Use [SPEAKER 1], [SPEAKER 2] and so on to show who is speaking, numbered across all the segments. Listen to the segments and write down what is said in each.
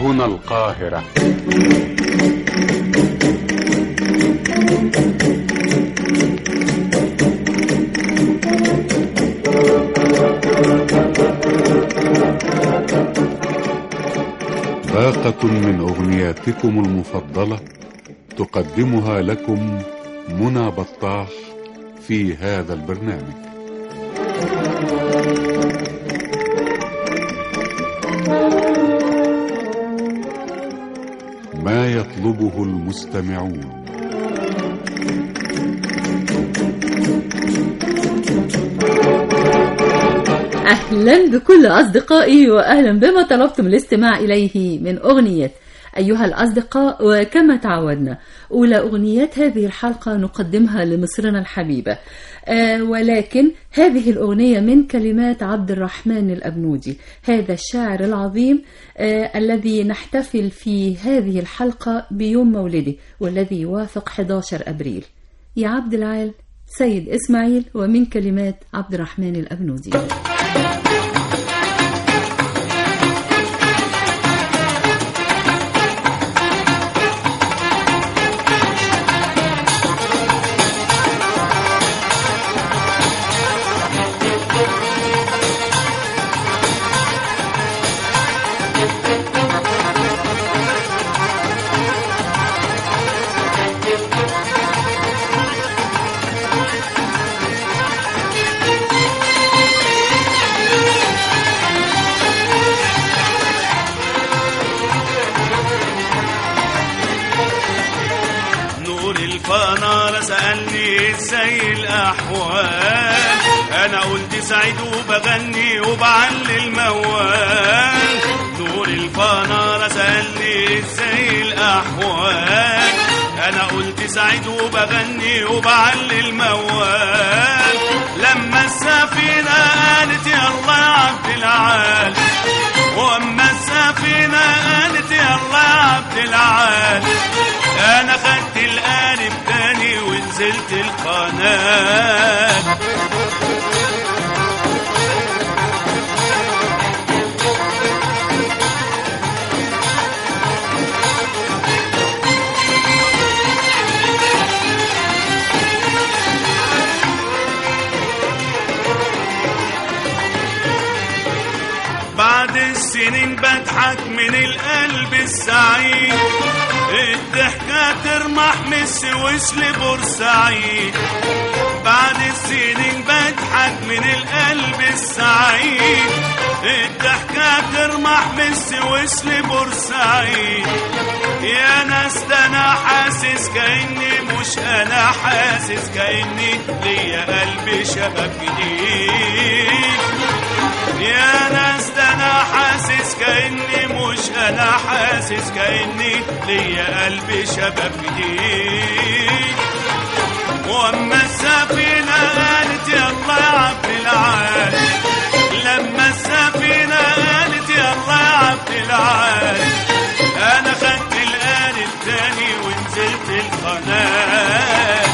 [SPEAKER 1] هنا القاهرة باقة من أغنياتكم المفضلة تقدمها لكم منى بطاح في هذا البرنامج ما يطلبه المستمعون
[SPEAKER 2] أهلا بكل أصدقائي وأهلا بما طلبتم الاستماع إليه من أغنية أيها الأصدقاء وكما تعودنا أولى أغنيات هذه الحلقة نقدمها لمصرنا الحبيبة آه ولكن هذه الأغنية من كلمات عبد الرحمن الأبنودي هذا الشاعر العظيم آه الذي نحتفل في هذه الحلقة بيوم مولده والذي يوافق 11 أبريل يا عبد العال سيد إسماعيل ومن كلمات عبد الرحمن الأبنودي
[SPEAKER 3] نور الفنار سألني ازاي الأحوال أنا قلت سعيد وبغني وبعلي الموال نور الفنار سألني ازاي الأحوال أنا قلت سعيد وبغني وبعلي الموال لما السفينة قالت يلا يا عبد العال واما السفينة قالت يلا يا عبد العال انا خدت القالب تاني ونزلت القناة بعد السنين بضحك من القلب السعيد الضحكة ترمح من السويس لبورسعيد بعد السنين بضحك من القلب السعيد الضحكة ترمح من السويس لبورسعيد يا ناس ده انا حاسس كاني مش انا حاسس كاني ليا قلب شباب جديد يا ناس ده انا حاسس كاني مش انا حاسس كاني ليا قلب شباب جديد واما السفينه قالت يلا يا عبد العال لما السفينه قالت يلا يا عبد العال انا خدت القالب تاني ونزلت القناه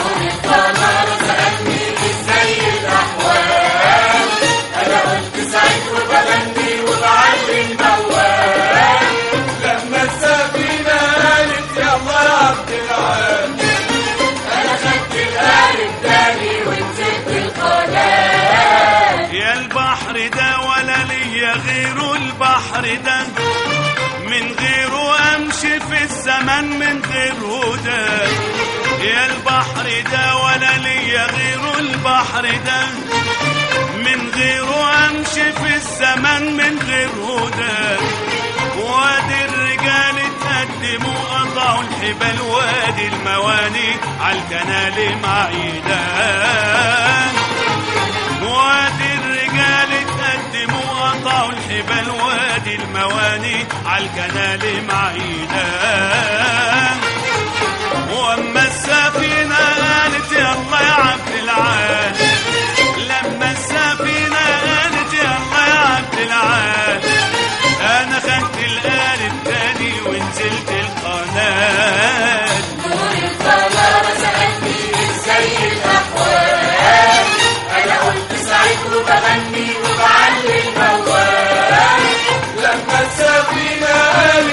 [SPEAKER 3] لما السفينة قالت يلا يا عبد العال يا البحر ده ولا ليا غيره البحر ده من غيره امشي في الزمن من غيره ده يا البحر ده ولا ليا غيره البحر ده من غيره امشي في الزمن من غيره ده وادي الرجال اتقدموا قطعوا الحبال وادي المواني عالكنال معيدان وادي الرجال اتقدموا قطعوا الحبال وادي المواني عالكنال معيدان واما السفينه قالت يلا يا عبد العال لما السفينه قالت يلا يا عبد العال انا خدت القالب تاني ونزلت القناه لما السفينه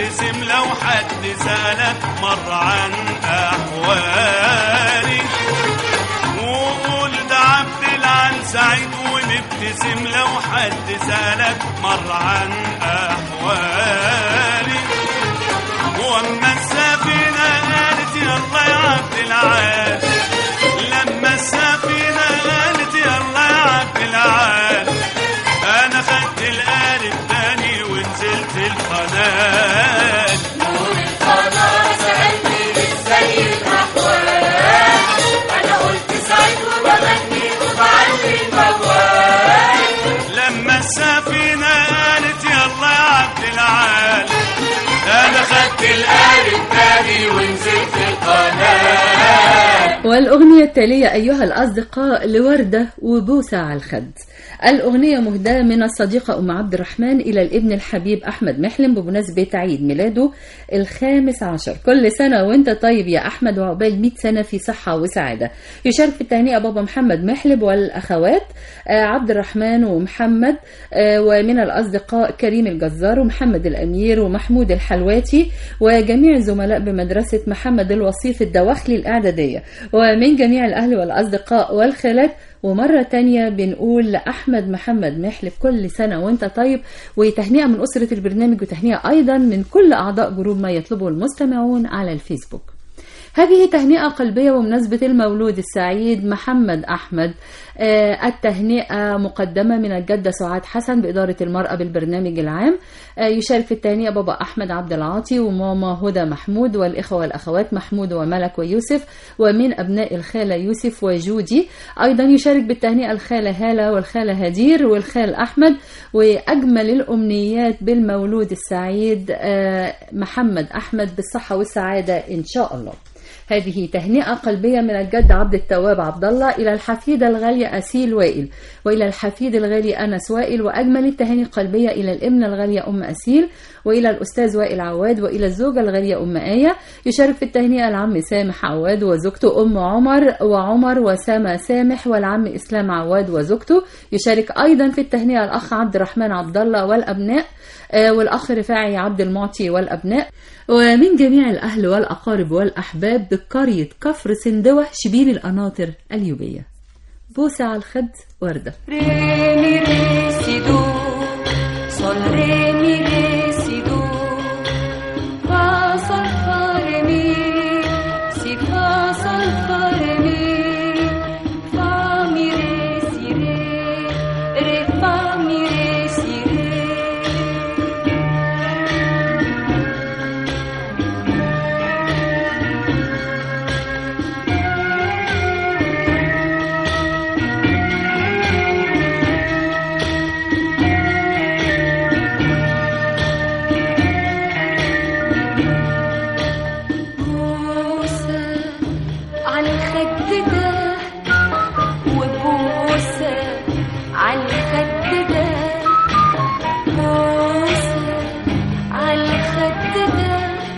[SPEAKER 4] ومبتسم لو حد سألك مرة عن أحوالي وقول ده عبد العال سعيد ومبتسم لو حد سألك مرة عن أحوالي واما السفينة قالت يلا يا عبد العال لما السفينة قالت يلا يا عبد العال انا خدت القارب تاني ونزلت القناة
[SPEAKER 3] نور القناة سألني ازاي الأحوال أنا قلت سعيد وبغني وبعلي الموال
[SPEAKER 4] لما السفينة قالت يلا يا عبد العال انا خدت
[SPEAKER 3] القارب تاني ونزلت القناة
[SPEAKER 2] والأغنية التالية أيها الأصدقاء لوردة وبوسة على الخد الأغنية مهداة من الصديقة أم عبد الرحمن إلى الابن الحبيب أحمد محلم بمناسبة عيد ميلاده الخامس عشر كل سنة وانت طيب يا أحمد وعقبال 100 سنة في صحة وسعادة يشارك في التهنئة بابا محمد محلب والأخوات آه، عبد الرحمن ومحمد آه، ومن الأصدقاء كريم الجزار ومحمد الأمير ومحمود الحلواتي وجميع الزملاء بمدرسة محمد الوصيف الدواخلي الإعدادية ومن جميع الأهل والأصدقاء والخالات ومرة تانية بنقول لأحمد محمد محلف كل سنة وانت طيب وتهنئة من أسرة البرنامج وتهنئة أيضا من كل أعضاء جروب ما يطلبه المستمعون على الفيسبوك هذه تهنئة قلبية بمناسبة المولود السعيد محمد أحمد آه، التهنئة مقدمة من الجدة سعاد حسن بإدارة المرأة بالبرنامج العام آه، يشارك في التهنئة بابا أحمد عبد العاطي وماما هدى محمود والإخوة والأخوات محمود وملك ويوسف ومن أبناء الخالة يوسف وجودي أيضا يشارك بالتهنئة الخالة هالة والخالة هدير والخال أحمد وأجمل الأمنيات بالمولود السعيد آه، محمد أحمد بالصحة والسعادة إن شاء الله هذه تهنئة قلبية من الجد عبد التواب عبد الله إلى الحفيدة الغالية أسيل وائل وإلى الحفيد الغالي أنس وائل وأجمل التهاني القلبية إلى الابنة الغالية أم أسيل وإلى الأستاذ وائل عواد وإلى الزوجة الغالية أم آية يشارك في التهنئة العم سامح عواد وزوجته أم عمر وعمر وسامة سامح والعم إسلام عواد وزوجته يشارك أيضا في التهنئة الأخ عبد الرحمن عبد الله والأبناء آه، والأخ رفاعي عبد المعطي والأبناء ومن جميع الأهل والأقارب والأحباب بقرية كفر سندوة شبين القناطر اليوبية بوسة على الخد وردة
[SPEAKER 5] Re mi re si do, sol re mi re si do, fa sol fa re mi, si fa sol fa re mi, fa mi re si re, re fa mi re si re. بوسة على الخد ده وبوسة على الخد ده بوسة على الخد ده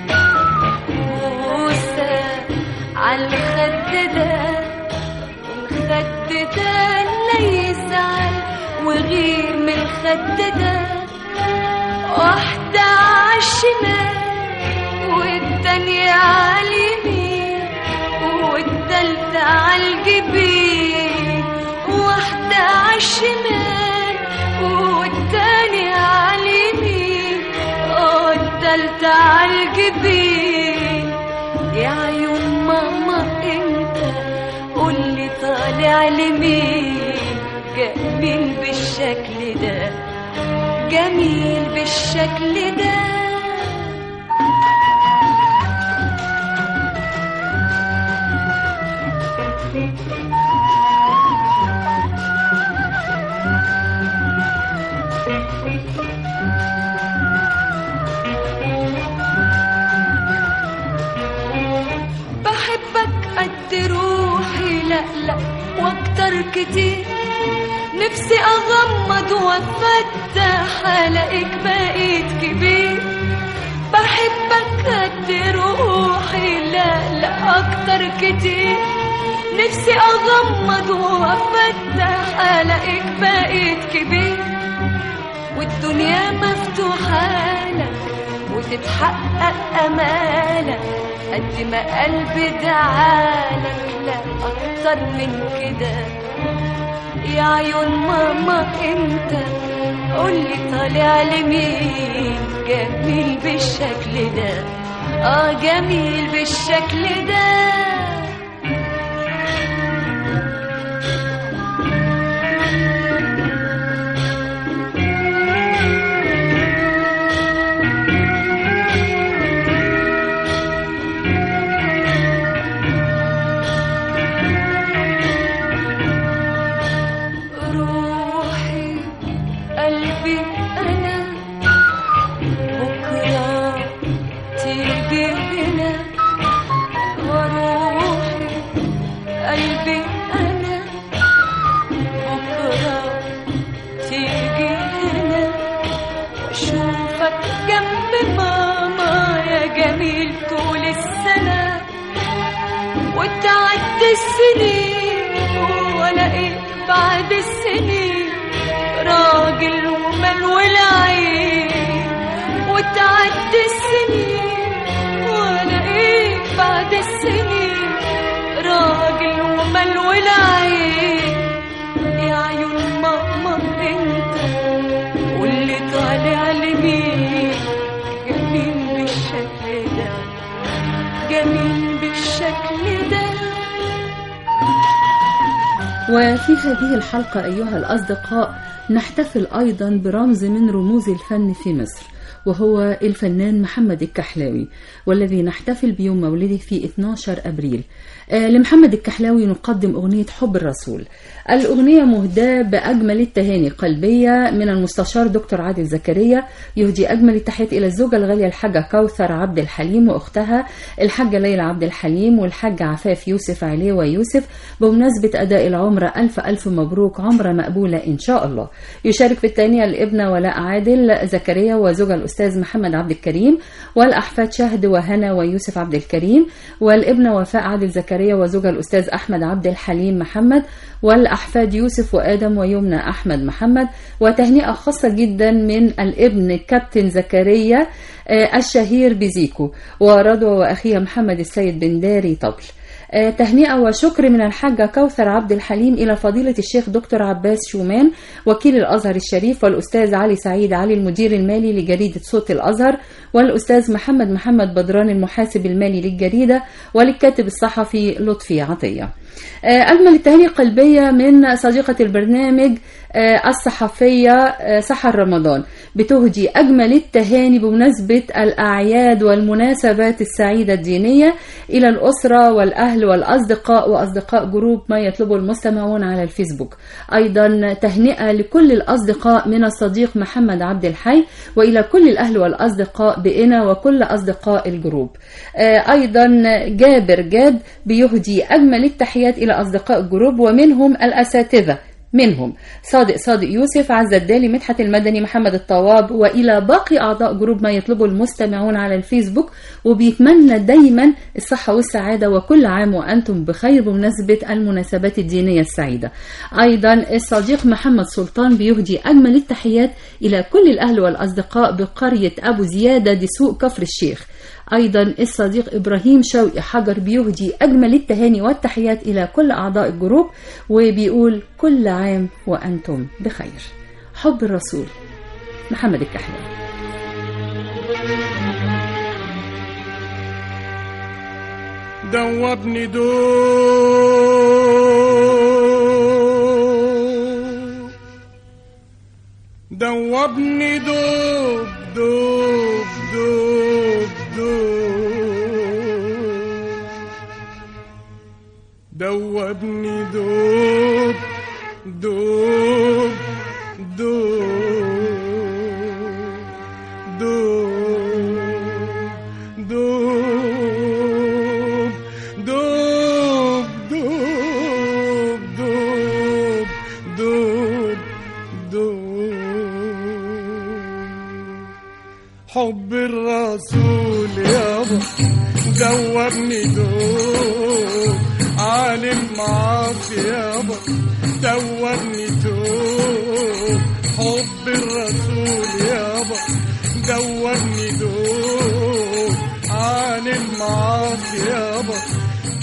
[SPEAKER 5] بوسة على الخد ده الخد ده لا يزعل وغير من الخد ده واحدة عالشمال والتانية عاليمين والتالتة عالجبين واحدة عالشمال والتانية عاليمين والتالتة عالجبين يا عيون ماما انت قولي طالع لمين جميل بالشكل ده جميل بالشكل ده بحبك قد روحي لا لا واكتر كتير نفسي اغمض وافتح الاقيك بقيت كبير بحبك قد روحي لا لا اكتر كتير نفسي اغمض وافتح الاقيك بقيت كبير والدنيا مفتوحة لك تتحقق امالك قد ما قلبي دعالك لا اكتر من كده يا عيون ماما انت قولي طالع لمين جميل بالشكل ده اه جميل بالشكل ده روحي قلبي أنا بكرة تيجي هنا وروحي قلبي أنا بكرة تيجي هنا وأشوفك جنب ماما يا جميل طول السنة وتعدي السنين والاقي بعد السنين راجل وملو العين وتعدي السنين والاقي بعد السنين راجل وملو العين يا عيون ماما انت واللي طالع لمين جميل بالشكل ده جميل بالشكل ده
[SPEAKER 2] وفي هذه الحلقة أيها الأصدقاء نحتفل أيضا برمز من رموز الفن في مصر وهو الفنان محمد الكحلاوي والذي نحتفل بيوم مولده في 12 أبريل آه، لمحمد الكحلاوي نقدم أغنية حب الرسول الأغنية مهداة بأجمل التهاني قلبية من المستشار دكتور عادل زكريا يهدي أجمل التحيات إلى الزوجة الغالية الحاجة كوثر عبد الحليم وأختها الحاجة ليلى عبد الحليم والحاج عفاف يوسف عليه ويوسف بمناسبة أداء العمرة ألف ألف مبروك عمرة مقبولة إن شاء الله يشارك في الثانية الابنة ولاء عادل زكريا وزوجها الأستاذ محمد عبد الكريم والأحفاد شهد وهنا ويوسف عبد الكريم والابنة وفاء عادل زكريا وزوجها الأستاذ أحمد عبد الحليم محمد والأحفاد يوسف وآدم ويمنى أحمد محمد وتهنئة خاصة جدا من الابن كابتن زكريا آه، الشهير بزيكو ورضوى وأخيها محمد السيد بن داري طبل آه، تهنئة وشكر من الحاجة كوثر عبد الحليم إلى فضيلة الشيخ دكتور عباس شومان وكيل الأزهر الشريف والأستاذ علي سعيد علي المدير المالي لجريدة صوت الأزهر والأستاذ محمد محمد بدران المحاسب المالي للجريدة وللكاتب الصحفي لطفي عطية آه، أجمل التهاني قلبية من صديقة البرنامج آه، الصحفية آه، سحر رمضان بتهدي أجمل التهاني بمناسبة الأعياد والمناسبات السعيدة الدينية إلى الأسرة والأهل والأصدقاء وأصدقاء جروب ما يطلبه المستمعون على الفيسبوك أيضا تهنئة لكل الأصدقاء من الصديق محمد عبد الحي وإلى كل الأهل والأصدقاء بإنا وكل أصدقاء الجروب آه، أيضا جابر جاد بيهدي أجمل التحيات إلى أصدقاء الجروب ومنهم الأساتذة منهم صادق صادق يوسف عز الدالي مدحت المدني محمد الطواب والى باقي اعضاء جروب ما يطلبه المستمعون على الفيسبوك وبيتمنى دايما الصحه والسعاده وكل عام وانتم بخير بمناسبه المناسبات الدينيه السعيده. ايضا الصديق محمد سلطان بيهدي اجمل التحيات الى كل الاهل والاصدقاء بقريه ابو زياده دسوق كفر الشيخ. أيضا الصديق إبراهيم شوقي حجر بيهدي أجمل التهاني والتحيات إلى كل أعضاء الجروب وبيقول كل عام وأنتم بخير حب الرسول محمد الكحلاوي
[SPEAKER 3] دوبني دوب دوبني دوب دوب دوب دوب دوبني دوب دوب دوب دوب دوب دوب دوب دوب دوب دوب حب الرسول يابا دوبني دوب عالم معاك يابا دوبني دوب حب الرسول يابا دوبني دوب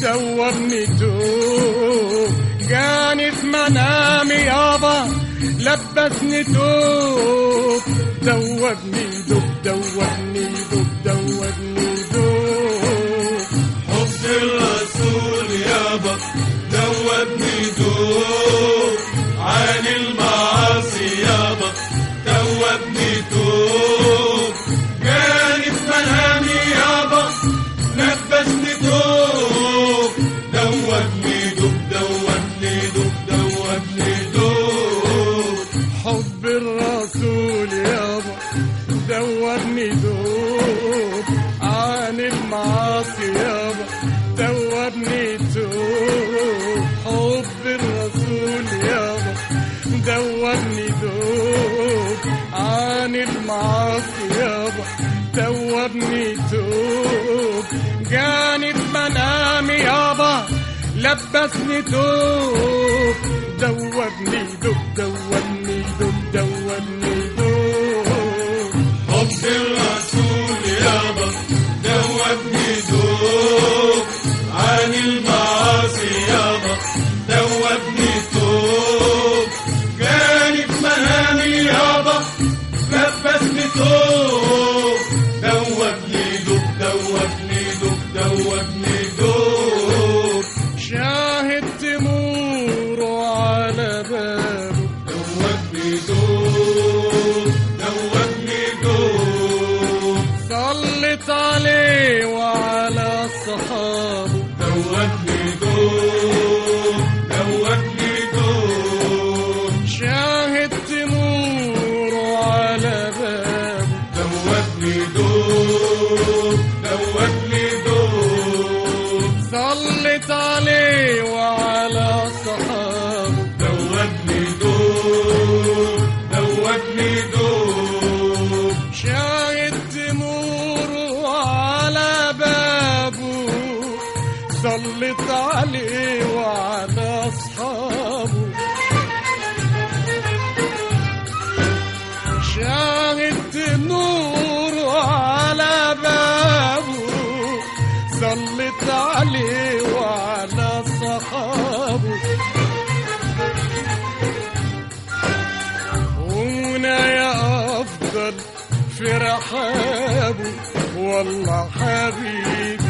[SPEAKER 6] دوبني توب جاني في منامي يابا لبسني توب دوبني دوب دوبني دوب دوبني دوب
[SPEAKER 3] حب الرسول يابا دوبني دوب عن المعاصي يابا دوبني دوب جاني في منامي يابا لبسني دوب دوبني دوب دوبني دوب دوبني دوب
[SPEAKER 6] حب الرسول يابا دوبني دوب عن المعاصي يابا دوبني توب حب الرسول يابا دوبني دوب عن المعاصي يابا دوبني توب جاني في منامي يابا لبسني توب دوبني دوب دوبني دوب دوبني دوب
[SPEAKER 3] حب الرسول يابا دوبني دوب عن المعاصي يابا دوبني دوب جاني في منامي يابا لبسني دوب دوبني دوب دوبني دوب دوبني دوب
[SPEAKER 6] شاهد تمور على بابه
[SPEAKER 3] دوبني دوب دوبني دوب
[SPEAKER 6] صلت عليه وعلى صحابه
[SPEAKER 3] دوبني دوب دوبني دوب
[SPEAKER 6] شاهد تمور على بابه
[SPEAKER 3] دوبني دوب دوبني دوب
[SPEAKER 6] صلت عليه وعلى صحابه
[SPEAKER 3] دوبني دوب دوبني دوب
[SPEAKER 6] شاهد تمور على بابه صلت عليه وعلى أصحابه شاهد تنور على بابه صلت عليه وعلى صحابه هنا يا أفضل في رحابه والله حبيبي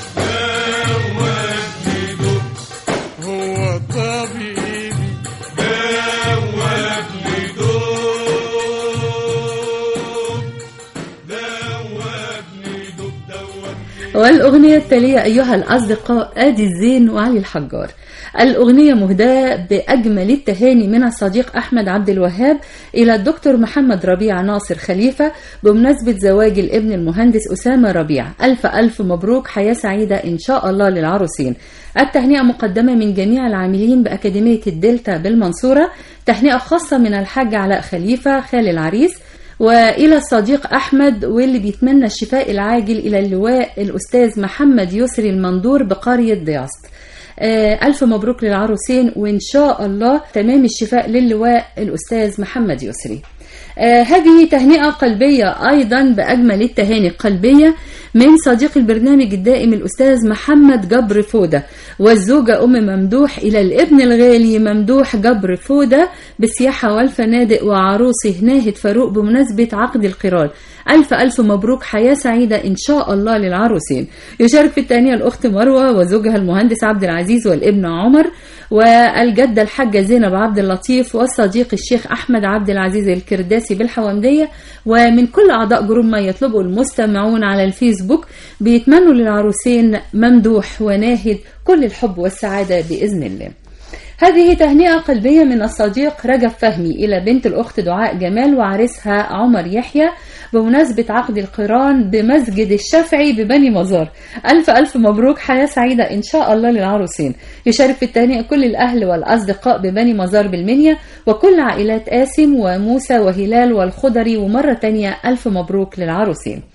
[SPEAKER 3] دوبني دوب
[SPEAKER 6] هو طبيبي
[SPEAKER 3] دوبني دوب دوبني دوب دوبني
[SPEAKER 2] والأغنية التالية أيها الأصدقاء آدي الزين وعلي الحجار الأغنية مهداة بأجمل التهاني من الصديق أحمد عبد الوهاب إلى الدكتور محمد ربيع ناصر خليفة بمناسبة زواج الابن المهندس أسامة ربيع ألف ألف مبروك حياة سعيدة إن شاء الله للعروسين التهنئة مقدمة من جميع العاملين بأكاديمية الدلتا بالمنصورة تهنئة خاصة من الحاج علاء خليفة خال العريس والى الصديق احمد واللي بيتمنى الشفاء العاجل الى اللواء الاستاذ محمد يسري المندور بقريه دياست آه، ألف مبروك للعروسين وإن شاء الله تمام الشفاء للواء الأستاذ محمد يسري آه، هذه تهنئة قلبية أيضا بأجمل التهاني القلبية من صديق البرنامج الدائم الأستاذ محمد جبر فودة والزوجة أم ممدوح إلى الابن الغالي ممدوح جبر فودة بالسياحة والفنادق وعروسه ناهد فاروق بمناسبة عقد القران ألف ألف مبروك حياة سعيدة إن شاء الله للعروسين يشارك في التهنئة الأخت مروة وزوجها المهندس عبد العزيز والابن عمر والجدة الحاجة زينب عبد اللطيف والصديق الشيخ أحمد عبد العزيز الكرداسي بالحوامدية ومن كل أعضاء جروب ما يطلبه المستمعون على الفيسبوك بيتمنوا للعروسين ممدوح وناهد كل الحب والسعادة بإذن الله هذه تهنئة قلبية من الصديق رجب فهمي إلى بنت الأخت دعاء جمال وعريسها عمر يحيى بمناسبة عقد القران بمسجد الشافعي ببني مزار ألف ألف مبروك حياة سعيدة إن شاء الله للعروسين يشارك في التهنئة كل الأهل والأصدقاء ببني مزار بالمنيا وكل عائلات قاسم وموسى وهلال والخضري ومرة تانية ألف مبروك للعروسين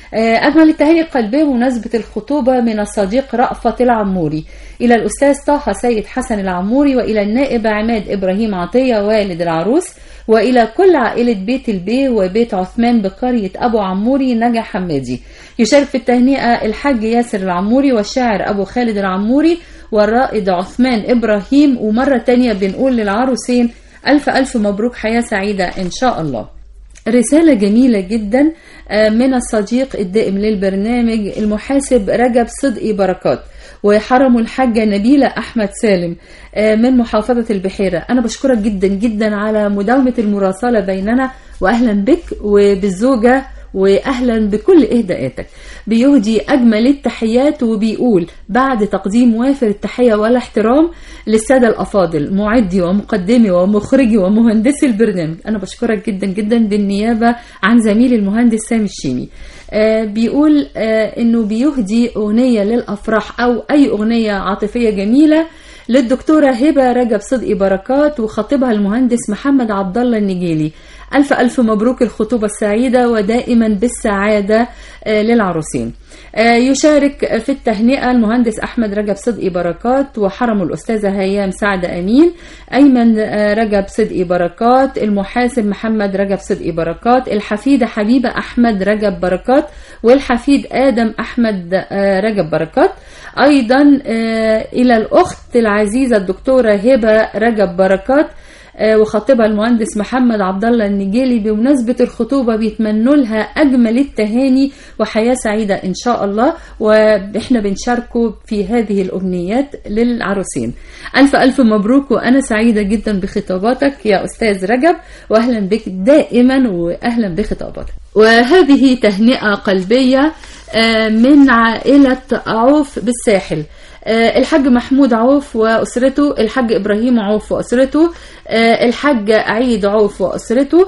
[SPEAKER 2] آه، أجمل التهاني القلبية بمناسبة الخطوبة من الصديق رأفت العموري إلى الأستاذ طه سيد حسن العموري وإلى النائب عماد إبراهيم عطية والد العروس وإلى كل عائلة بيت البيه وبيت عثمان بقرية أبو عموري نجا حمادي يشارك في التهنئة الحاج ياسر العموري والشاعر أبو خالد العموري والرائد عثمان إبراهيم ومرة تانية بنقول للعروسين ألف ألف مبروك حياة سعيدة إن شاء الله رسالة جميلة جدا آه، من الصديق الدائم للبرنامج المحاسب رجب صدقي بركات وحرمه الحاجة نبيلة أحمد سالم آه، من محافظة البحيرة أنا بشكرك جدا جدا على مداومة المراسلة بيننا وأهلا بك وبالزوجة واهلا بكل اهداءاتك بيهدي اجمل التحيات وبيقول بعد تقديم وافر التحيه والاحترام للساده الافاضل معدي ومقدمي ومخرجي ومهندسي البرنامج انا بشكرك جدا جدا بالنيابه عن زميلي المهندس سامي الشيمي آه بيقول آه انه بيهدي اغنيه للافراح او اي اغنيه عاطفيه جميله للدكتورة هبة رجب صدقي بركات وخطيبها المهندس محمد عبد الله النجيلي ألف ألف مبروك الخطوبة السعيدة ودائما بالسعادة آه، للعروسين آه، يشارك في التهنئة المهندس أحمد رجب صدقي بركات وحرم الأستاذة هيام سعد أمين أيمن آه، رجب صدقي بركات المحاسب محمد رجب صدقي بركات الحفيدة حبيبة أحمد رجب بركات والحفيد آدم أحمد آه، رجب بركات أيضا آه، إلى الأخت العزيزة الدكتورة هبة رجب بركات آه، وخطيبها المهندس محمد عبد الله النجيلي بمناسبة الخطوبة بيتمنوا لها أجمل التهاني وحياة سعيدة إن شاء الله وإحنا بنشاركوا في هذه الأمنيات للعروسين ألف ألف مبروك وأنا سعيدة جدا بخطاباتك يا أستاذ رجب وأهلا بك دائما وأهلا بخطاباتك وهذه تهنئة قلبية آه، من عائلة عوف بالساحل آه، الحاج محمود عوف وأسرته الحاج إبراهيم عوف وأسرته آه، الحاج عيد عوف وأسرته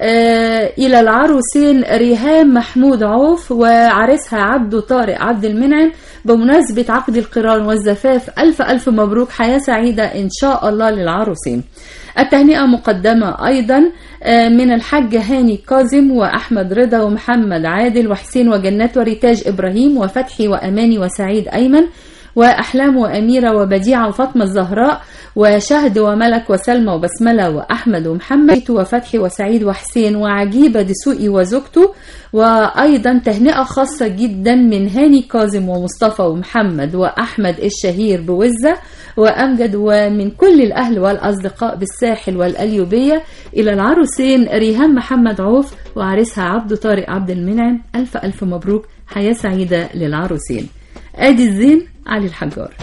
[SPEAKER 2] آه، إلى العروسين ريهام محمود عوف وعريسها عبده طارق عبد المنعم بمناسبة عقد القران والزفاف ألف ألف مبروك حياة سعيدة إن شاء الله للعروسين التهنئة مقدمة أيضا آه، من الحاج هاني كاظم وأحمد رضا ومحمد عادل وحسين وجنات وريتاج إبراهيم وفتحي وأماني وسعيد أيمن وأحلام وأميرة وبديعة وفاطمة الزهراء وشهد وملك وسلمى وبسملة وأحمد ومحمد وفتحي وسعيد وحسين وعجيبة دسوقي وزوجته وأيضا تهنئة خاصة جدا من هاني كاظم ومصطفى ومحمد وأحمد الشهير بوزة وأمجد ومن كل الأهل والأصدقاء بالساحل والأليوبية إلى العروسين ريهام محمد عوف وعريسها عبد طارق عبد المنعم ألف ألف مبروك حياة سعيدة للعروسين ادي الزين علي الحجار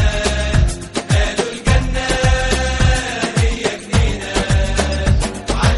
[SPEAKER 3] وعلى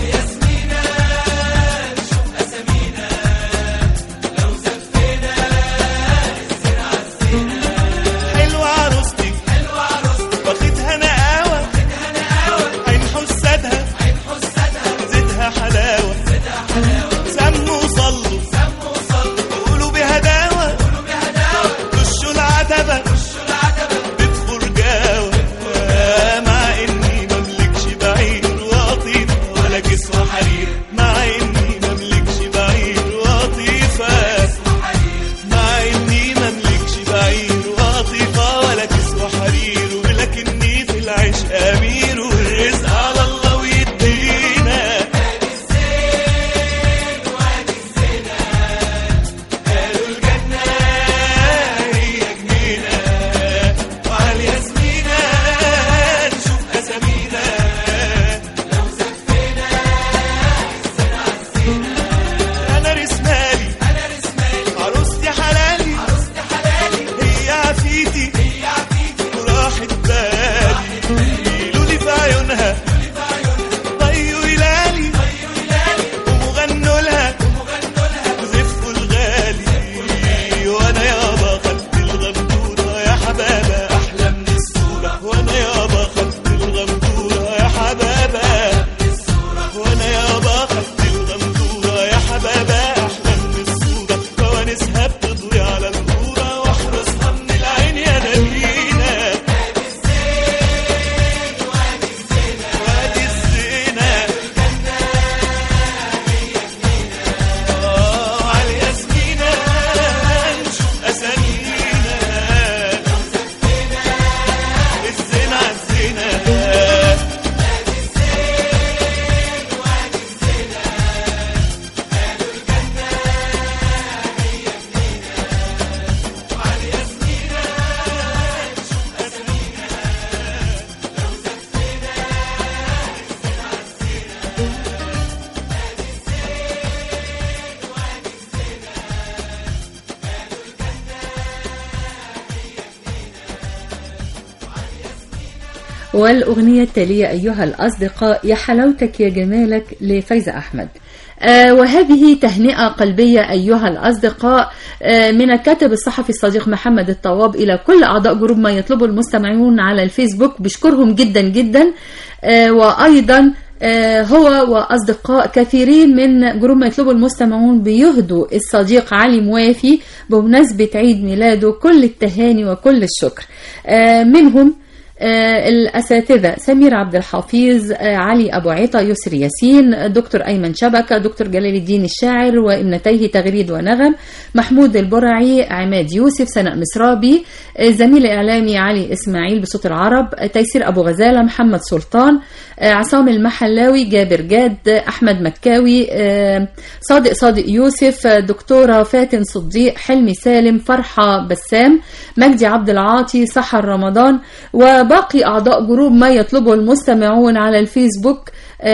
[SPEAKER 2] والأغنية التالية أيها الأصدقاء يا حلاوتك يا جمالك لفايزة أحمد آه وهذه تهنئة قلبية أيها الأصدقاء آه من الكاتب الصحفي الصديق محمد الطواب إلى كل أعضاء جروب ما يطلبه المستمعون على الفيسبوك بشكرهم جدا جدا آه وأيضا آه، هو وأصدقاء كثيرين من جروب ما يطلبه المستمعون بيهدوا الصديق علي موافي بمناسبة عيد ميلاده كل التهاني وكل الشكر آه، منهم آه، الأساتذة سمير عبد الحفيظ آه، علي أبو عيطة يسري ياسين دكتور أيمن شبكة دكتور جلال الدين الشاعر وابنتيه تغريد ونغم محمود البرعي عماد يوسف سناء مصرابي آه، زميل الإعلامي علي إسماعيل بصوت العرب آه، تيسير أبو غزالة محمد سلطان آه، عصام المحلاوي جابر جاد آه، أحمد مكاوي آه، صادق صادق يوسف آه، دكتورة فاتن صديق حلمي سالم فرحة بسام مجدي عبد العاطي سحر رمضان وباقي أعضاء جروب ما يطلبه المستمعون على الفيسبوك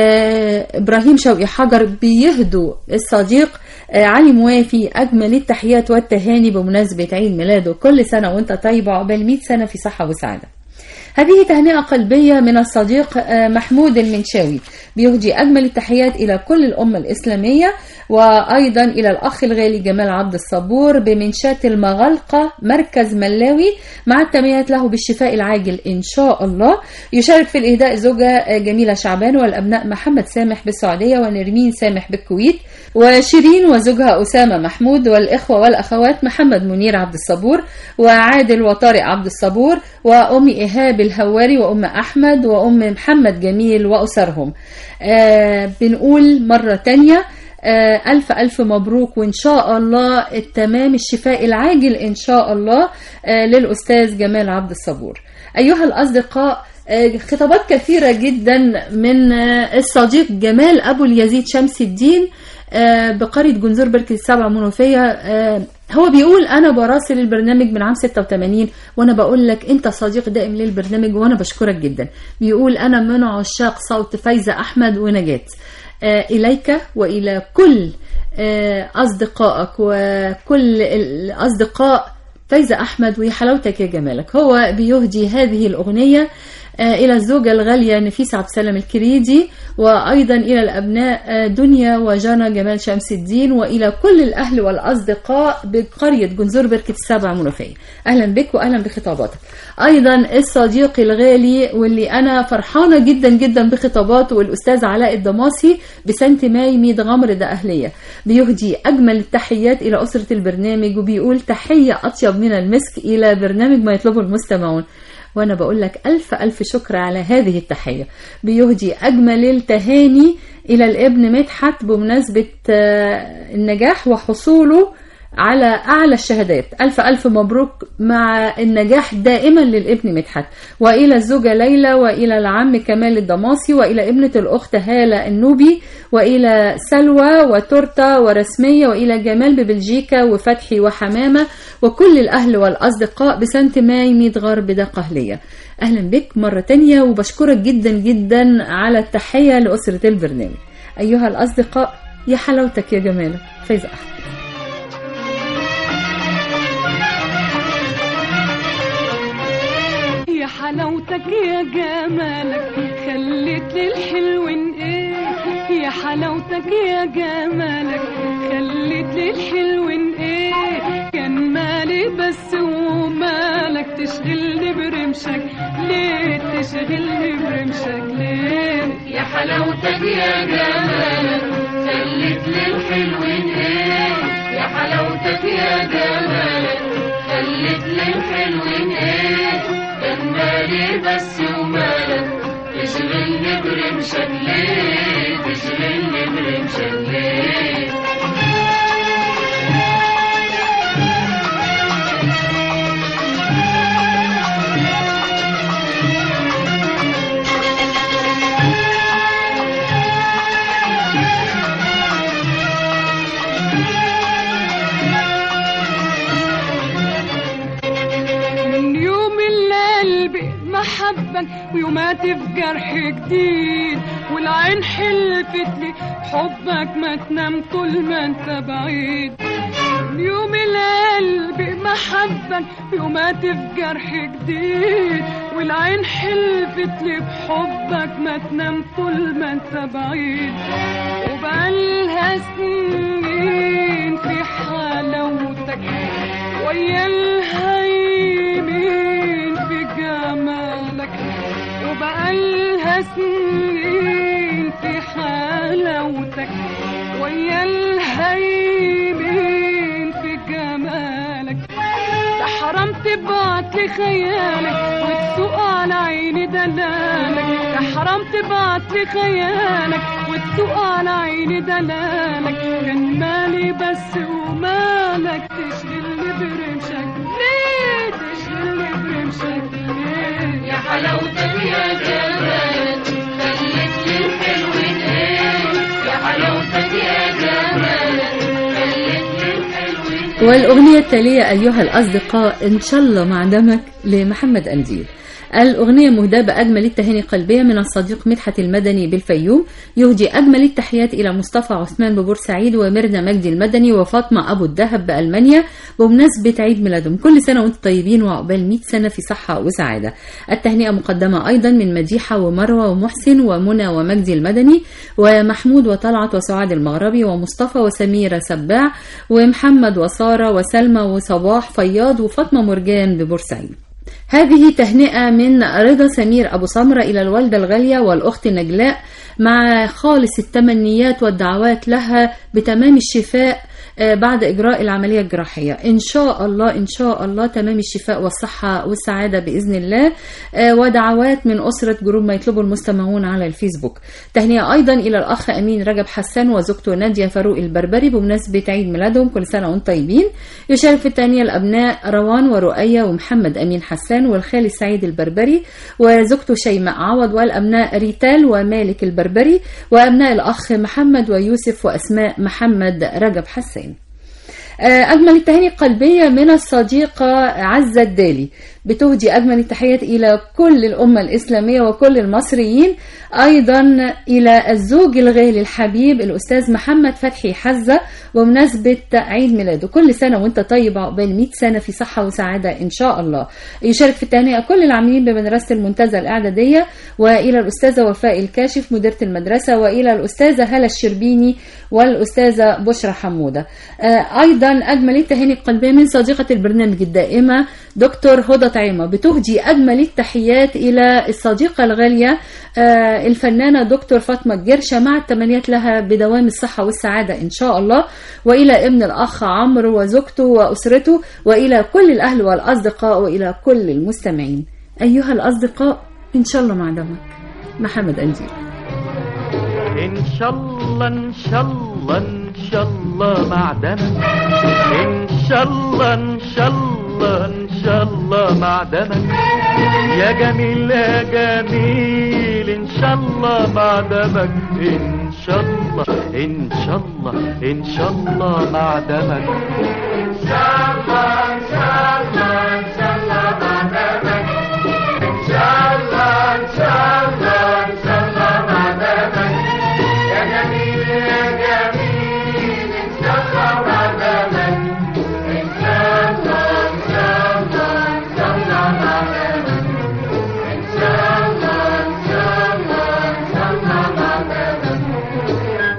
[SPEAKER 2] آه، إبراهيم شوقي حجر بيهدوا الصديق آه، علي موافي أجمل التحيات والتهاني بمناسبة عيد ميلاده كل سنة وأنت طيب عقبال 100 سنة في صحة وسعادة هذه تهنئة قلبية من الصديق آه، محمود المنشاوي بيهدي أجمل التحيات إلى كل الأمة الإسلامية وأيضا إلى الأخ الغالي جمال عبد الصبور بمنشات المغلقة مركز ملاوي مع التمنيات له بالشفاء العاجل إن شاء الله يشارك في الإهداء زوجة آه، جميلة شعبان والأبناء محمد سامح بالسعودية ونرمين سامح بالكويت وشيرين وزوجها أسامة محمود والإخوة والأخوات محمد منير عبد الصبور وعادل وطارق عبد الصبور وأم إيهاب الهواري وأم أحمد وأم محمد جميل وأسرهم آه بنقول مرة تانية آه ألف ألف مبروك وإن شاء الله التمام الشفاء العاجل إن شاء الله آه للأستاذ جمال عبد الصبور أيها الأصدقاء آه، خطابات كثيرة جدا من آه، الصديق جمال أبو اليزيد شمس الدين آه، بقرية جنزور بركة السبع منوفية آه، هو بيقول أنا براسل البرنامج من عام 86 وأنا بقول لك أنت صديق دائم للبرنامج وأنا بشكرك جدا بيقول أنا من عشاق صوت فايزة أحمد ونجاة آه، إليك وإلى كل آه، أصدقائك وكل الأصدقاء فايزة أحمد ويا حلاوتك يا جمالك هو بيهدي هذه الأغنية آه، إلى الزوجة الغالية نفيسة عبد السلام الكريدي وأيضا إلى الأبناء آه، دنيا وجانا جمال شمس الدين وإلى كل الأهل والأصدقاء بقرية جنزور بركة السبع منوفية أهلا بك وأهلا بخطاباتك أيضا الصديق الغالي واللي أنا فرحانة جدا جدا بخطاباته والأستاذ علاء الدماسي بسنت ماي ميد غمر ده أهلية بيهدي أجمل التحيات إلى أسرة البرنامج وبيقول تحية أطيب من المسك إلى برنامج ما يطلبه المستمعون وانا بقول لك الف الف شكر على هذه التحيه بيهدي اجمل التهاني الى الابن مدحت بمناسبه آه، النجاح وحصوله على اعلى الشهادات الف الف مبروك مع النجاح دائما للابن مدحت والى الزوجه ليلى والى العم كمال الدماسي والى ابنه الاخت هاله النوبي والى سلوى وتورته ورسميه والى جمال ببلجيكا وفتحي وحمامه وكل الاهل والاصدقاء بسنت ماي ميت غرب ده قهليه اهلا بك مره تانية وبشكرك جدا جدا على التحيه لاسره البرنامج ايها الاصدقاء يا حلاوتك يا جمالك فايزه احمد
[SPEAKER 5] يا حلاوتك يا جمالك خليت للحلوين ايه يا حلاوتك يا جمالك خليت للحلوين ايه كان مالي بس ومالك تشغلني برمشك ليه تشغلني برمشك ليه
[SPEAKER 7] يا حلاوتك يا جمالك خليت للحلوين ايه يا حلاوتك يا جمالك خليت للحلوين ايه كان مالي بس ومالك تشغلني برمشك ليه تشغلني برمشك ليه
[SPEAKER 5] من يوم اللي قلبي محبك ويومات في جرح جديد والعين حلفت لي حبك ما تنام طول ما انت بعيد من يوم اللي قلبي
[SPEAKER 8] محبك يومات في جرح جديد والعين حلفت لي بحبك ما تنام طول ما انت بعيد وبقالها سنين في حلاوتك ويا الهيمين في جمالك وبقالها سنين في حلاوتك ويا الهيمين في جمالك ده حرام تبعت لي خيالك وتسوق على عيني دلالك ده حرام تبعت لي خيالك وتسوق على عيني دلالك كان مالي بس ومالك تشغلني برمشك ليه تشغلني برمشك ليه
[SPEAKER 7] يا حلاوتك يا جمالك خليك للحلو ايه يا حلاوتك يا جمالك خليك للحلو ايه
[SPEAKER 2] والأغنية التالية أيها الأصدقاء إن شاء الله مع دمك لمحمد أنديل الأغنية مهداة بأجمل التهاني القلبية من الصديق مدحت المدني بالفيوم يهدي أجمل التحيات إلى مصطفى عثمان ببورسعيد وميرنا مجدي المدني وفاطمة أبو الدهب بألمانيا بمناسبة عيد ميلادهم كل سنة وأنتم طيبين وعقبال 100 سنة في صحة وسعادة التهنئة مقدمة أيضا من مديحة ومروة ومحسن ومنى ومجدي المدني ومحمود وطلعت وسعاد المغربي ومصطفى وسميرة سباع ومحمد وسارة وسلمى وصباح فياض وفاطمة مرجان ببورسعيد هذه تهنئة من رضا سمير أبو سمرة إلى الوالدة الغالية والأخت نجلاء مع خالص التمنيات والدعوات لها بتمام الشفاء آه، بعد إجراء العملية الجراحية إن شاء الله إن شاء الله تمام الشفاء والصحة والسعادة بإذن الله آه، ودعوات من أسرة جروب ما يطلبه المستمعون على الفيسبوك تهنئة أيضا إلى الأخ أمين رجب حسان وزوجته نادية فاروق البربري بمناسبة عيد ميلادهم كل سنة وأنتم طيبين يشارك في التهنئة الأبناء روان ورؤية ومحمد أمين حسان والخالي سعيد البربري وزوجته شيماء عوض والأبناء ريتال ومالك البربري وأبناء الأخ محمد ويوسف وأسماء محمد رجب حسان آه، أجمل التهاني القلبية من الصديقة عزة الدالي بتهدي أجمل التحيات إلى كل الأمة الإسلامية وكل المصريين أيضا إلى الزوج الغالي الحبيب الأستاذ محمد فتحي حزة بمناسبة عيد ميلاده كل سنة وانت طيب عقبال 100 سنة في صحة وسعادة إن شاء الله يشارك في التهنئة كل العاملين بمدرسة المنتزه الإعدادية وإلى الأستاذة وفاء الكاشف مديرة المدرسة وإلى الأستاذة هلا الشربيني والأستاذة بشرى حمودة آه، أيضا أجمل التهاني القلبية من صديقة البرنامج الدائمة دكتور هدى طعيمة بتهدي أجمل التحيات إلى الصديقة الغالية آه، الفنانة دكتور فاطمة الجرشة مع التمنيات لها بدوام الصحة والسعادة إن شاء الله وإلى ابن الأخ عمرو وزوجته وأسرته وإلى كل الأهل والأصدقاء وإلى كل المستمعين أيها الأصدقاء إن شاء الله مع دمك محمد أنجيل
[SPEAKER 9] ان شاء الله ان شاء الله ان شاء الله معدنك ان شاء الله ان شاء الله ان شاء الله معدنك يا جميل يا جميل ان شاء الله معدنك ان شاء الله ان شاء الله ان شاء الله معدنك
[SPEAKER 3] إن شاء الله إن شاء الله إن شاء الله بعدك إن شاء الله إن شاء الله إن شاء الله بعدك يا جميل يا جميل إن شاء الله بعدك إن شاء الله إن شاء الله إن شاء الله بعدك إن شاء الله إن شاء الله إن شاء الله بعدك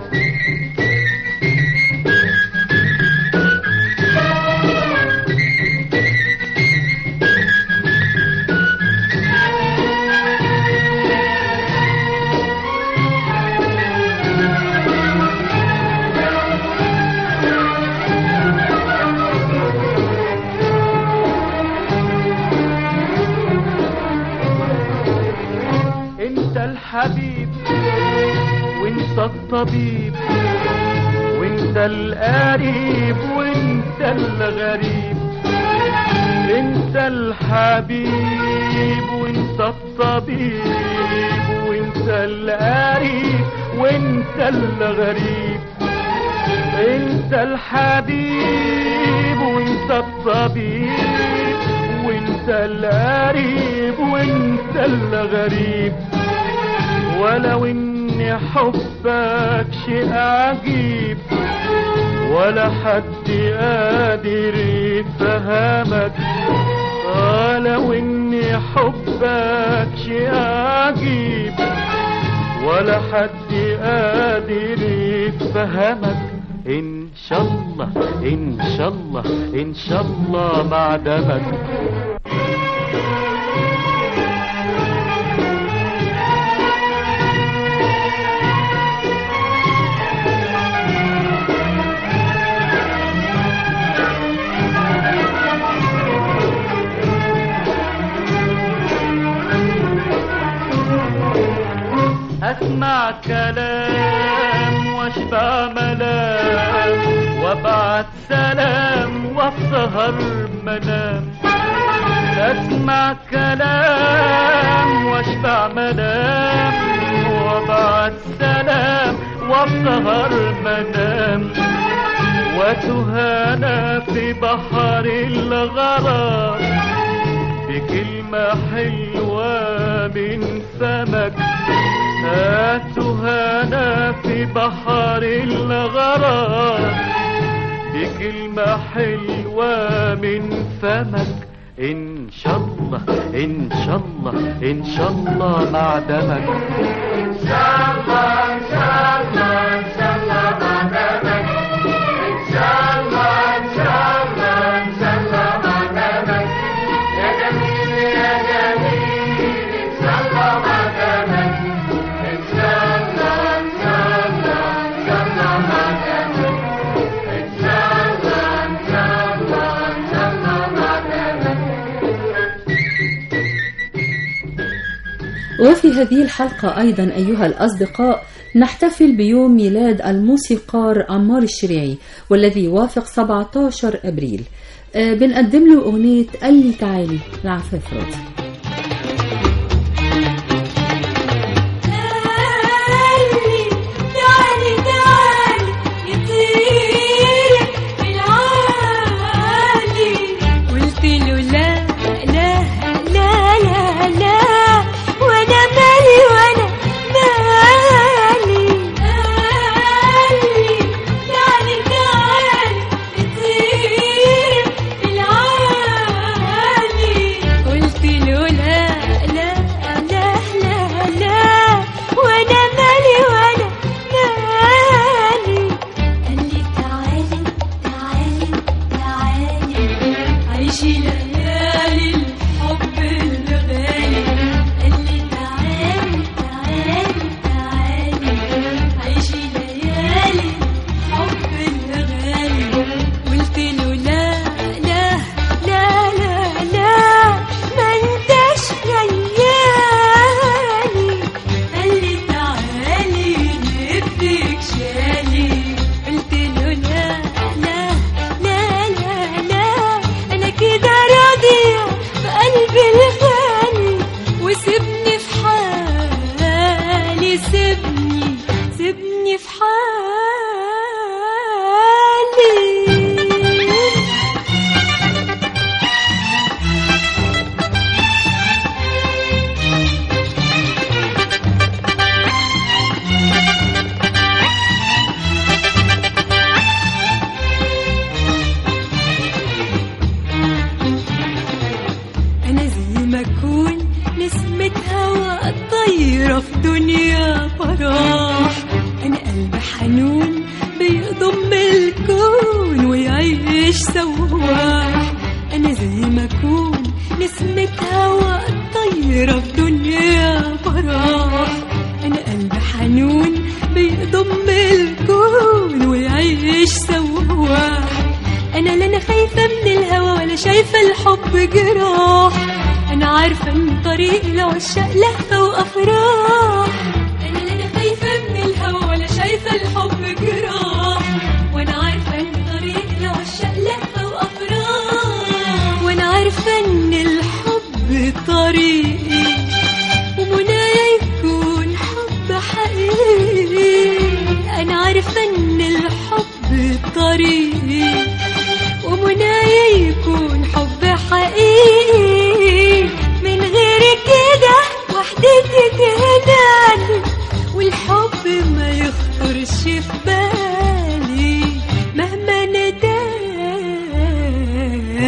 [SPEAKER 9] انت الحبيب وانت الطبيب وانت القريب وانت الغريب انت الحبيب وانت الطبيب وانت القريب وانت الغريب انت الحبيب وانت الطبيب وانت القريب وانت الغريب ولو ان حبك شيء عجيب ولا حد قادر يفهمك آه لو إني حبك شيء عجيب ولا حد قادر يفهمك إن شاء الله إن شاء الله إن شاء الله مع دمك أسمع كلام واشبع ملام وابعت سلام واسهر منام أسمع كلام واشبع ملام وابعت سلام واسهر منام وتهانى في بحر الغرام بكلمة حلوة من فمك هاتهانا في بحر الغرام بكلمة حلوة من فمك إن شاء الله إن شاء الله إن شاء الله مع دمك
[SPEAKER 3] إن شاء الله إن شاء الله إن شاء الله مع دمك إن شاء الله إن شاء الله إن شاء الله مع دمك يا جميل يا جميل إن شاء الله مع دمك إن شاء الله إن شاء الله إن شاء الله مع دمك إن شاء الله إن شاء الله إن شاء الله مع دمك
[SPEAKER 2] وفي هذه الحلقة أيضا أيها الأصدقاء نحتفل بيوم ميلاد الموسيقار عمار الشريعي والذي يوافق 17 أبريل آه، بنقدم له أغنية قال لي تعالي لعفاف راضي
[SPEAKER 5] تعالي تعالي تعالي يطير بالعالي قلت له لا لا لا لا لا وانا مالي وانا مالي تعالي تعالي تعالي يطير بالعالي قلت له لا لا لا لا لا وانا مالي وانا مالي قال لي تعالي تعالي تعالي عيشي ليالي الحب الغالي قال لي تعالي تعالي تعالي عيشي ليالي الحب الغالي قلت له لا لا لا لا لا ما انتش غيالي قال لي تعالي نبدك شالي قلت له لا لا لا لا لا انا كده راضية بقلبي الغالي وسيبني في حالي سيبني سيبني في حالي أنا زي ما أكون نسمة هوا طايرة في دنيا براح أنا قلب حنون بيضم الكون ويعيش سواح أنا زي ما أكون نسمة هوا طايرة في دنيا براح أنا قلب حنون بيضم الكون ويعيش سواح انا لا انا خايفه من الهوى ولا شايفه الحب جراح انا عارفه ان طريق العشاق لهفه وافراح انا لا انا خايفه من الهوى ولا شايفه الحب جراح وانا عارفه ان طريق العشاق لهفه وافراح وانا عارفه ان الحب طريقي ومنايا يكون حب حقيقي انا عارفه ان الحب طريقي ومنايا يكون حب حقيقي من غير كده وحدتي تهداني والحب ما يخطرش في بالي مهما نداني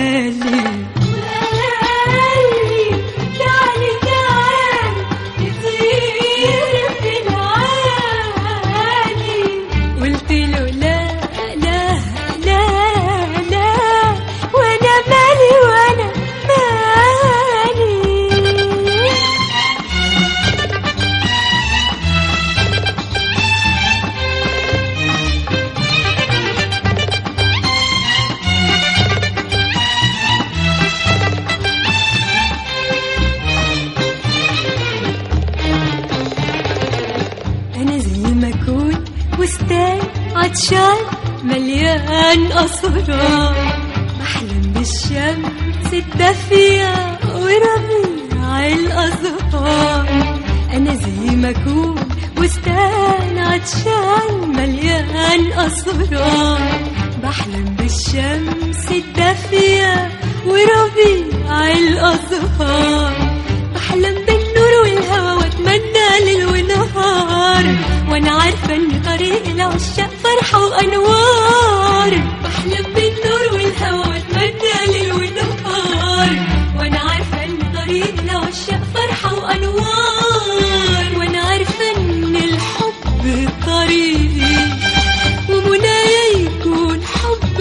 [SPEAKER 5] بستان عطشان مليان أسرار بحلم بالشمس الدافية وربيع الأزهار أنا زي ما أكون بستان عطشان مليان أسرار بحلم بالشمس الدافية وربيع الأزهار بحلم بالنور والهوى واتمنى ليل ونهار وانا عارفه ان طريق العشاق فرحه وانوار بحلم بالنور والهوى واتمنى ليل ونهار وانا عارفه ان طريق العشاق فرحه وانوار وانا عارفه ان الحب طريقي ومنايا يكون حب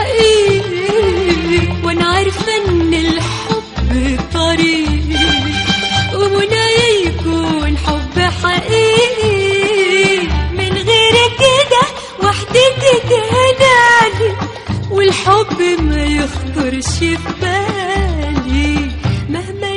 [SPEAKER 5] حقيقي وانا عارفه ان الحب طريقي ومنايا يكون حب حقيقي من غير كده وحدتي تهداني والحب ما يخطرش في بالي مهما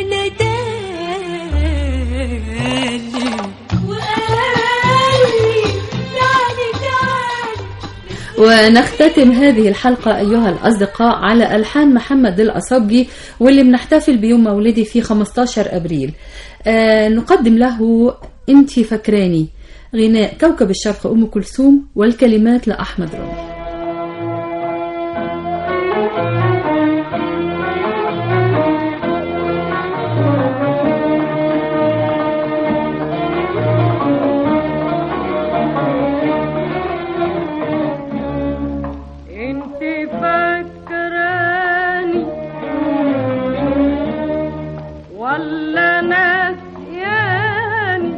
[SPEAKER 5] ناداني وقال لي تعالي تعالي
[SPEAKER 2] ونختتم هذه الحلقة أيها الأصدقاء على ألحان محمد الأصبجي واللي بنحتفل بيوم مولدي في 15 أبريل آه نقدم له أنتي فكراني غناء كوكب الشرق أم كلثوم والكلمات لأحمد رامي
[SPEAKER 8] انت فاكراني ولا ناسياني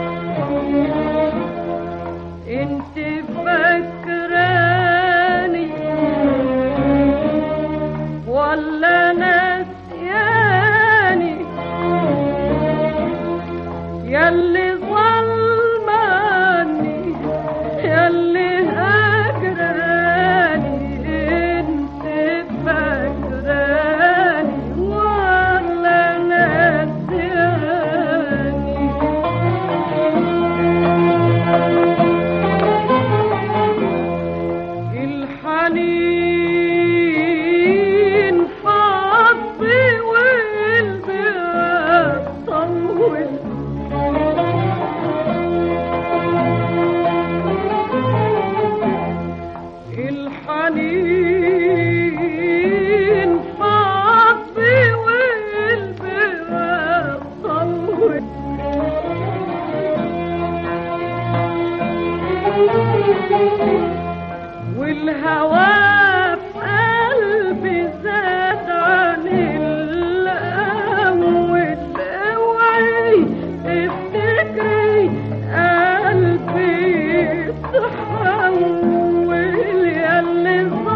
[SPEAKER 8] انت فاكراني ولا ناسياني ياللي ظلماني ياللي هجراني انت فاكراني ولا ناسياني الحنين فاض والباب طول الحنين فاض والباب طول والهوى في قلبي زاد عن الأول اوعي تفتكري قلبي تحول ياللي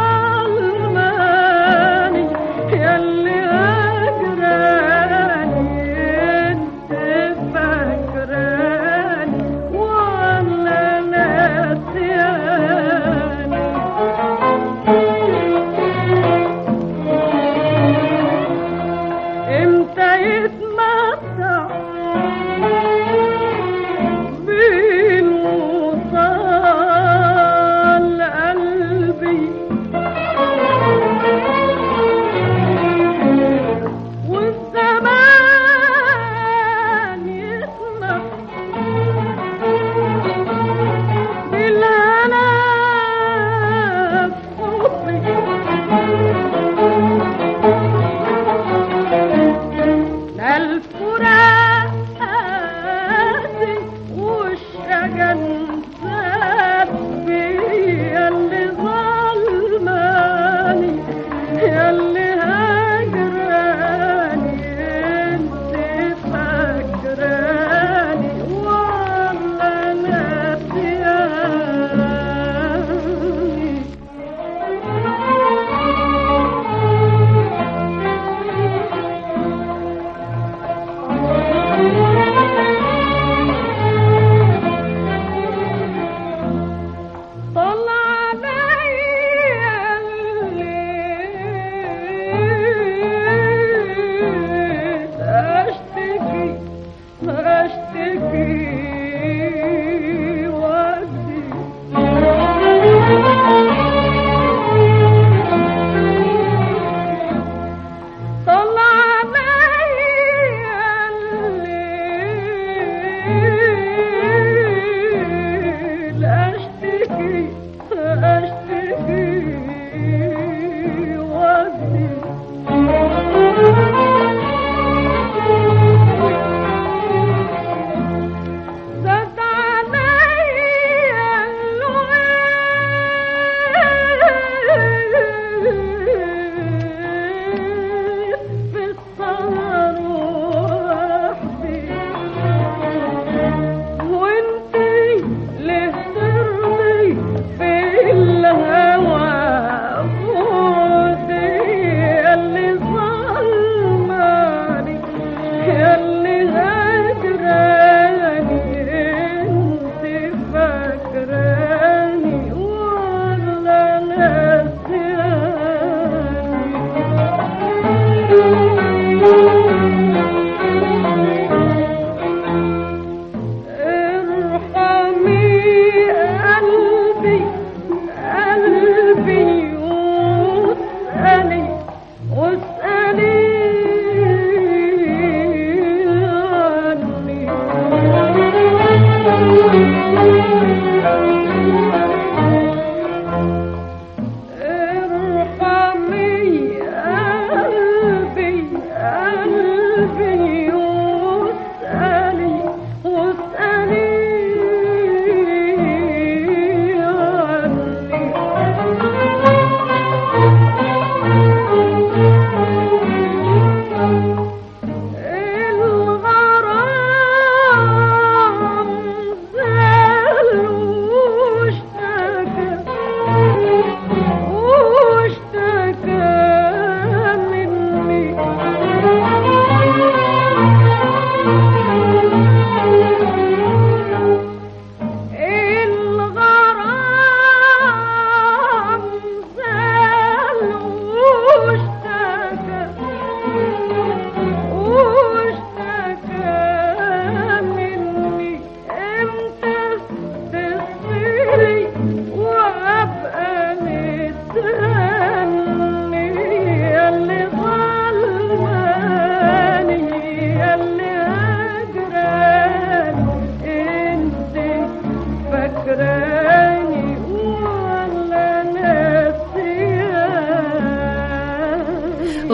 [SPEAKER 8] ظلماني ياللي أجراني انت فاكراني ولا ناسياني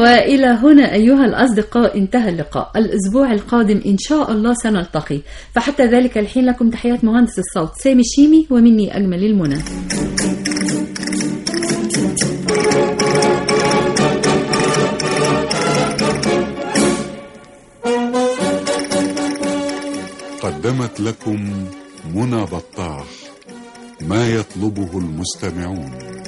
[SPEAKER 2] وإلى هنا أيها الأصدقاء انتهى اللقاء الأسبوع القادم إن شاء الله سنلتقي فحتى ذلك الحين لكم تحيات مهندس الصوت سامي الشيمي ومني أجمل المنى
[SPEAKER 1] قدمت لكم منى بطاح ما يطلبه المستمعون